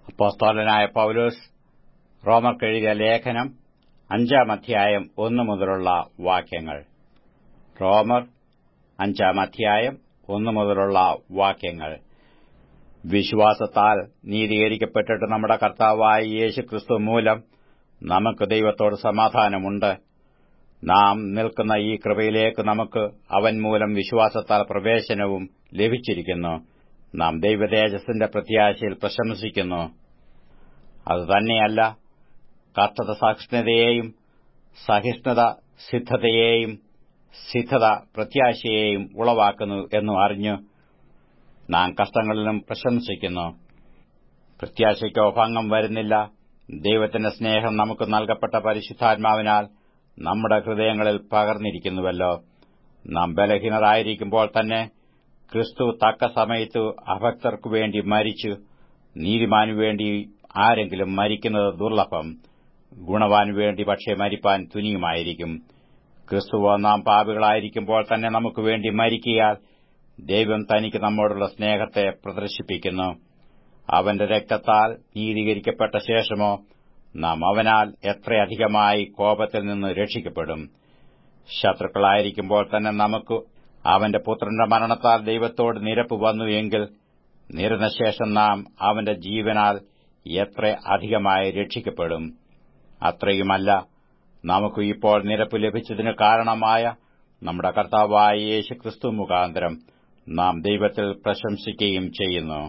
അപ്പോസ്തോലനായ പൌലോസ് റോമർക്കെഴുതിയ ലേഖനം അഞ്ചാം അധ്യായം ഒന്നു മുതലുള്ള വാക്യങ്ങൾ റോമർ അഞ്ചാം അധ്യായം ഒന്നു മുതലുള്ള വാക്യങ്ങൾ വിശ്വാസത്താൽ നീതീകരിക്കപ്പെട്ടിട്ട് നമ്മുടെ കർത്താവായ യേശുക്രിസ്തു മൂലം നമുക്ക് ദൈവത്തോട് സമാധാനമുണ്ട് നാം നിൽക്കുന്ന ഈ കൃപയിലേക്ക് നമുക്ക് അവൻ മൂലം വിശ്വാസത്താൽ പ്രവേശനവും ലഭിച്ചിരിക്കുന്നു നാം ദൈവതേജസ്സിന്റെ പ്രത്യാശയിൽ പ്രശംസിക്കുന്നു അതുതന്നെയല്ല കർത്തത സഹിഷ്ണുതയെയും സഹിഷ്ണുത സിദ്ധതയെയും സിദ്ധത പ്രത്യാശയെയും ഉളവാക്കുന്നു എന്നു അറിഞ്ഞു നാം കഷ്ടങ്ങളിലും പ്രശംസിക്കുന്നു പ്രത്യാശയ്ക്കോ ഭംഗം വരുന്നില്ല ദൈവത്തിന്റെ സ്നേഹം നമുക്ക് നൽകപ്പെട്ട പരിശുദ്ധാത്മാവിനാൽ നമ്മുടെ ഹൃദയങ്ങളിൽ പകർന്നിരിക്കുന്നുവല്ലോ നാം ബലഹീനരായിരിക്കുമ്പോൾ തന്നെ ക്രിസ്തു തക്ക സമയത്ത് അഭക്തർക്കു വേണ്ടി മരിച്ചു നീതിമാനു വേണ്ടി ആരെങ്കിലും മരിക്കുന്നത് ദുർലഭം ഗുണവാനു വേണ്ടി പക്ഷേ മരിപ്പാൻ തുനിയുമായിരിക്കും ക്രിസ്തുവോ നാം പാപികളായിരിക്കുമ്പോൾ തന്നെ നമുക്ക് വേണ്ടി മരിക്കിയാൽ ദൈവം തനിക്ക് നമ്മോടുള്ള സ്നേഹത്തെ പ്രദർശിപ്പിക്കുന്നു അവന്റെ രക്തത്താൽ നീതീകരിക്കപ്പെട്ട ശേഷമോ നാം അവനാൽ എത്രയധികമായി കോപത്തിൽ നിന്ന് രക്ഷിക്കപ്പെടും ശത്രുക്കളായിരിക്കുമ്പോൾ തന്നെ നമുക്ക് അവന്റെ പുത്രന്റെ മരണത്താൽ ദൈവത്തോട് നിരപ്പ് വന്നു എങ്കിൽ നിരനശേഷം നാം അവന്റെ ജീവനാൽ എത്ര അധികമായി രക്ഷിക്കപ്പെടും അത്രയുമല്ല നമുക്ക് ഇപ്പോൾ നിരപ്പ് ലഭിച്ചതിന് കാരണമായ നമ്മുടെ കർത്താവായ യേശുക്രിസ്തു മുഖാന്തരം നാം ദൈവത്തിൽ പ്രശംസിക്കുകയും ചെയ്യുന്നു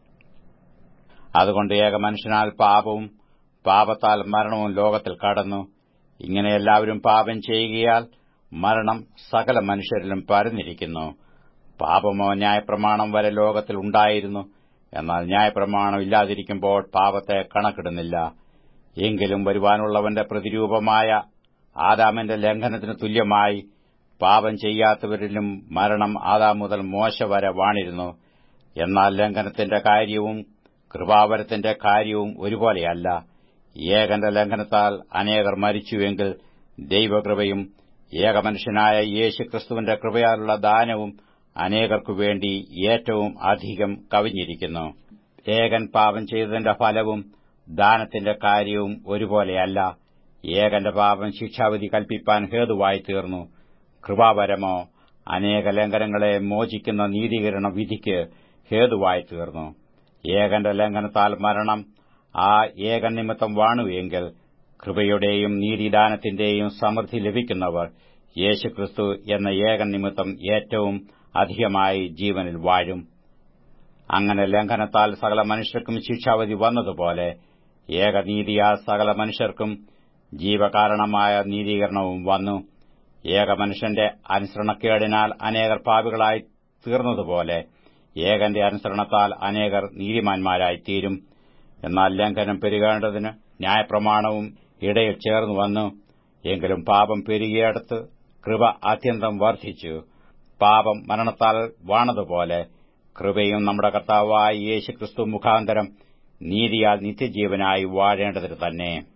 അതുകൊണ്ട് ഏക മനുഷ്യനാൽ പാപവും പാപത്താൽ മരണവും ലോകത്തിൽ കടന്നു ഇങ്ങനെ എല്ലാവരും പാപം ചെയ്യുകയാൽ മരണം സകല മനുഷ്യരിലും പരന്നിരിക്കുന്നു പാപമോ ന്യായപ്രമാണം വരെ ലോകത്തിൽ ഉണ്ടായിരുന്നു എന്നാൽ ന്യായപ്രമാണം ഇല്ലാതിരിക്കുമ്പോൾ പാപത്തെ കണക്കിടുന്നില്ല എങ്കിലും വരുവാനുള്ളവന്റെ പ്രതിരൂപമായ ആദാമിന്റെ ലംഘനത്തിന് തുല്യമായി പാപം ചെയ്യാത്തവരിലും മരണം ആദാം മുതൽ മോശ വരെ വാണിരുന്നു എന്നാൽ ലംഘനത്തിന്റെ കാര്യവും കൃപാവരത്തിന്റെ കാര്യവും ഒരുപോലെയല്ല ഏകന്റെ ലംഘനത്താൽ അനേകർ മരിച്ചുവെങ്കിൽ ദൈവകൃപയും ഏകമനുഷ്യനായ യേശുക്രിസ്തുവിന്റെ കൃപയാലുള്ള ദാനവും അനേകർക്കു വേണ്ടി ഏറ്റവും അധികം കവിഞ്ഞിരിക്കുന്നു ഏകൻ പാപം ചെയ്തതിന്റെ ഫലവും ദാനത്തിന്റെ കാര്യവും ഒരുപോലെയല്ല ഏകന്റെ പാപം ശിക്ഷാവിധി കൽപ്പിപ്പാൻ ഹേതുവായി തീർന്നു കൃപാപരമോ അനേക ലംഘനങ്ങളെ മോചിക്കുന്ന നീതീകരണ വിധിക്ക് ഹേതുവായി തീർന്നു ഏകന്റെ ലംഘനത്താൽ മരണം ആ ഏകൻ നിമിത്തം വാണുവെങ്കിൽ കൃപയുടെയും നീതിദാനത്തിന്റെയും സമൃദ്ധി ലഭിക്കുന്നവർ യേശുക്രിസ്തു എന്ന ഏകൻ നിമിത്തം ഏറ്റവും അധികമായി ജീവനിൽ വാഴും അങ്ങനെ ലംഘനത്താൽ സകല മനുഷ്യർക്കും ശിക്ഷാവധി വന്നതുപോലെ ഏകനീതിയാൽ സകല മനുഷ്യർക്കും ജീവകാരണമായ നീതീകരണവും വന്നു ഏക മനുഷ്യന്റെ അനുസരണക്കേടിനാൽ അനേകർ പാപികളായി തീർന്നതുപോലെ ഏകന്റെ അനുസരണത്താൽ അനേകർ നീതിമാന്മാരായി തീരും എന്നാൽ ലംഘനം പെരുകേണ്ടതിന് ന്യായപ്രമാണവും ഇടയിൽ ചേർന്നു വന്നു എങ്കിലും പാപം പെരുകിയടുത്ത് കൃപ അത്യന്തം വർദ്ധിച്ചു പാപം മരണത്താൽ വാണതുപോലെ കൃപയും നമ്മുടെ കർത്താവായ യേശുക്രിസ്തു മുഖാന്തരം നീതിയാൽ നിത്യജീവനായി വാഴേണ്ടതിന് തന്നെ